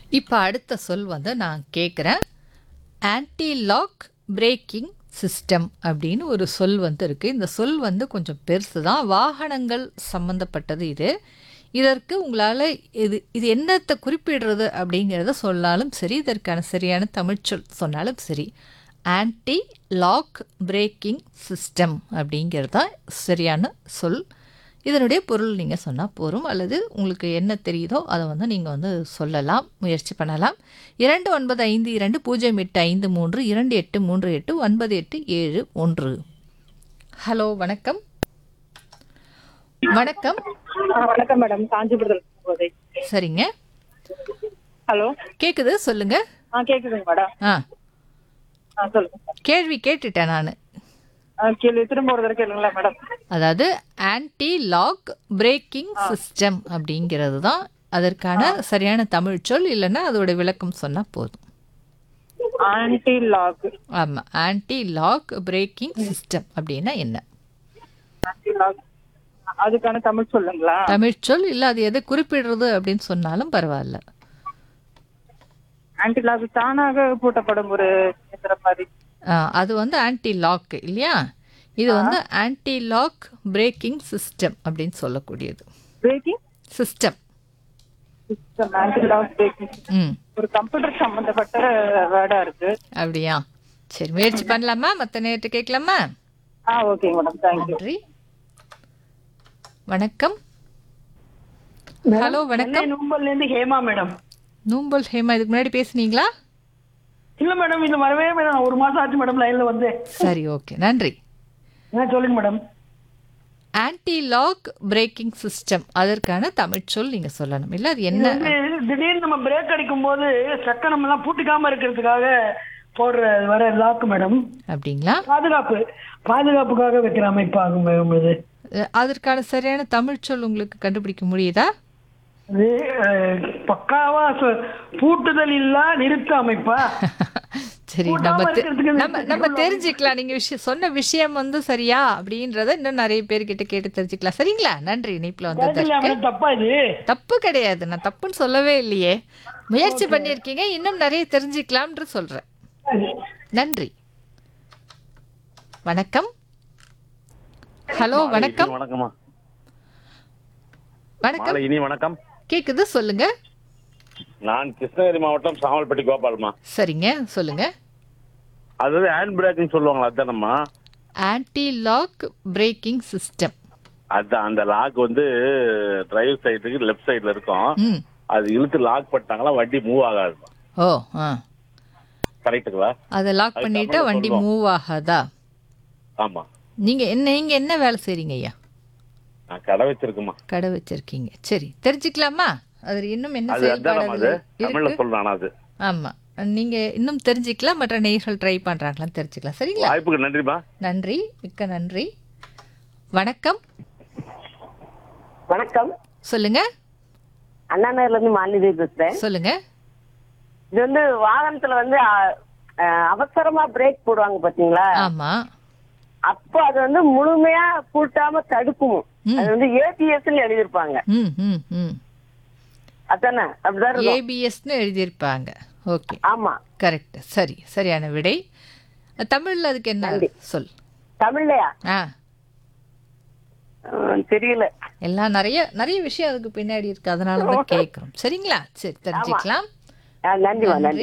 இப்போ அடுத்த சொல் வந்து நான் கேட்குறேன் ஆன்டி லாக் பிரேக்கிங் சிஸ்டம் அப்படின்னு ஒரு சொல் வந்து இருக்குது இந்த சொல் வந்து கொஞ்சம் பெருசு தான் வாகனங்கள் சம்மந்தப்பட்டது இது இதற்கு உங்களால் இது இது என்னத்தை குறிப்பிடுறது அப்படிங்கிறத சொன்னாலும் சரி இதற்கான சரியான தமிழ்ச்சொல் சொன்னாலும் சரி ஆன்டி லாக் பிரேக்கிங் சிஸ்டம் அப்படிங்கிறது தான் சரியான சொல் இதனுடைய பொருள் நீங்கள் சொன்னால் போதும் அல்லது உங்களுக்கு என்ன தெரியுதோ அதை வந்து நீங்கள் வந்து சொல்லலாம் முயற்சி பண்ணலாம் இரண்டு ஒன்பது ஐந்து இரண்டு பூஜ்ஜியம் எட்டு ஐந்து மூன்று இரண்டு எட்டு மூன்று எட்டு ஒன்பது எட்டு ஏழு ஒன்று ஹலோ வணக்கம் வணக்கம் ஆ, வணக்கம் மேடம் காஞ்சிபுரத்தில் போதை சரிங்க ஹலோ கேட்குது சொல்லுங்க ஆ கேக்குதுங்க மேடம் ஆ ஆ சொல்லுங்க கேள்வி கேட்டுட்டேன் நான் ஆ, கேள்வி திரும்ப ஒரு தடவை கேளுங்களா மேடம் அதாவது ஆன்டி லாக் பிரேக்கிங் சிஸ்டம் அப்படிங்கிறது தான் அதற்கான சரியான தமிழ் சொல் இல்லைன்னா அதோட விளக்கம் சொன்னால் போதும் ஆன்டி லாக் ஆமாம் ஆன்டி லாக் பிரேக்கிங் சிஸ்டம் அப்படின்னா என்ன ஆன்டி லாக் அதுக்கான தமிழ் சொல்லுங்களா தமிழ் சொல் இல்லை அது எதை குறிப்பிடுறது அப்படின்னு சொன்னாலும் பரவாயில்ல ஆன்டி லாக் தானாக பூட்டப்படும் ஒரு இயந்திரம் மாதிரி ஆ, அது வந்து ஆன்டி லாக் இல்லையா இது வந்து ஆன்டி லாக் பிரேக்கிங் சிஸ்டம் அப்படின்னு சொல்லக்கூடியது braking system system anti lock braking ம் ஒரு கம்ப்யூட்டர் சம்பந்தப்பட்ட வேர்டா இருக்கு அப்படியா சரி முயற்சி பண்ணலாமா மற்ற நேரத்தை கேட்கலாமா ஆ ஓகேங்க மேடம் தேங்க்யூ நன்றி வணக்கம் ஹலோ வணக்கம் நும்பல்ல இருந்து ஹேமா மேடம் நூம்பல் ஹேமா இதுக்கு முன்னாடி பேசுனீங்களா இல்ல மேடம் இன்னும் வரவே மேடம் ஒரு மாசம் ஆச்சு மேடம் லைன்ல வந்து சரி ஓகே நன்றி என்ன சொல்லுங்க madam anti lock braking system அதற்கான தமிழ் சொல் நீங்க சொல்லணும் இல்ல அது என்ன இது திடீர்னு நம்ம பிரேக் அடிக்கும் போது சக்க நம்ம எல்லாம் பூட்டிக்காம இருக்கிறதுக்காக போடுற வர லாக்கு மேடம் அப்படிங்களா பாதுகாப்பு பாதுகாப்புக்காக வைக்கிற அமைப்பாகும் மேடம் இது அஹ், அதற்கான சரியான தமிழ் சொல் உங்களுக்கு கண்டுபிடிக்க முடியுதா இது அஹ், பக்காவா சொ- பூட்டுதல் இல்லா நிறுத்த அமைப்பா சரி கூட்டாம நம்ம தெ- இருக்கிறதுக்கு நம்ம நம்ம தெரிஞ்சுக்கலாம் நீங்க விஷயம் சொன்ன விஷயம் வந்து சரியா அப்படின்றத இன்னும் நிறைய பேர்கிட்ட கேட்டு தெரிஞ்சுக்கலாம் சரிங்களா நன்றி இணைப்புல இல்லையா வந்ததற்கு மேடம் தப்பா இது தப்பு கிடையாது நான் தப்புன்னு சொல்லவே இல்லையே முயற்சி பண்ணியிருக்கீங்க இன்னும் நிறைய தெரிஞ்சுக்கலாம்னு சொல்றேன் நன்றி வணக்கம் ஹலோ வணக்கம் வணக்கம்மா வணக்கம் மாலை இனி வணக்கம் கேக்குது சொல்லுங்க நான் கிருஷ்ணகிரி மாவட்டம் சாமல்பட்டி கோபால்மா சரிங்க சொல்லுங்க அதாவது ஹேண்ட் பிரேக்கிங் சொல்லுவாங்களா அதுதானம்மா ஆன்டி லாக் பிரேக்கிங் சிஸ்டம் அதான் அந்த லாக் வந்து டிரைவர் சைடுக்கு லெஃப்ட் சைடுல இருக்கும் ம் அது இழுத்து லாக் பண்ணிட்டாங்களா வண்டி மூவ் ஆகாது ஓ ஆ கரெக்ட்டுங்களா அதை லாக் அது பண்ணிட்டா தமிழ்ல வண்டி சொல்லுவோம். மூவ் ஆகாதா ஆமா நீங்க என்ன நீங்க என்ன வேலை செய்றீங்க ஐயா நான் கடை வச்சிருக்கேம்மா கடை வச்சிருக்கீங்க சரி தெரிஞ்சுக்கலாமா அது இன்னும் என்ன அது அதானம்மா அது செயல்பாடுகள் தமிழ்ல இருக்கு சொல்றேன் அது ஆமா நீங்க இன்னும் தெரிஞ்சுக்கலாம் மற்ற நேயர்கள் ட்ரை பண்றாங்களான்னு தெரிஞ்சுக்கலாம் சரிங்களா வாய்ப்புக்கு நன்றிமா நன்றி மிக்க நன்றி வணக்கம் வணக்கம் சொல்லுங்க அண்ணா நகர்ல இருந்து மாலினி பேசுறேன் சொல்லுங்க இது வந்து வாகனத்துல வந்து அ, அ, அவசரமா பிரேக் போடுவாங்க பாத்தீங்களா ஆமா அப்போ அது வந்து முழுமையா பூட்டாம தடுக்கும் ம். அது வந்து ஏபிஎஸ் எழுதியிருப்பாங்க ம் ம் ம் அதானே அப்படிதான் இருக்கும் ஏபிஎஸ்னு எழுதியிருப்பாங்க ஓகே ஆமா கரெக்ட் சரி சரியான விடை தமிழ்ல அதுக்கு என்ன சொல் தமிழ்லையா ஆ ம், தெரியல எல்லாம் நிறைய நிறைய விஷயம் அதுக்கு பின்னாடி இருக்கு அதனால தான் கேட்குறோம் சரிங்களா சரி தெரிஞ்சுக்கலாம் ஆ, நன்றிமா நன்றி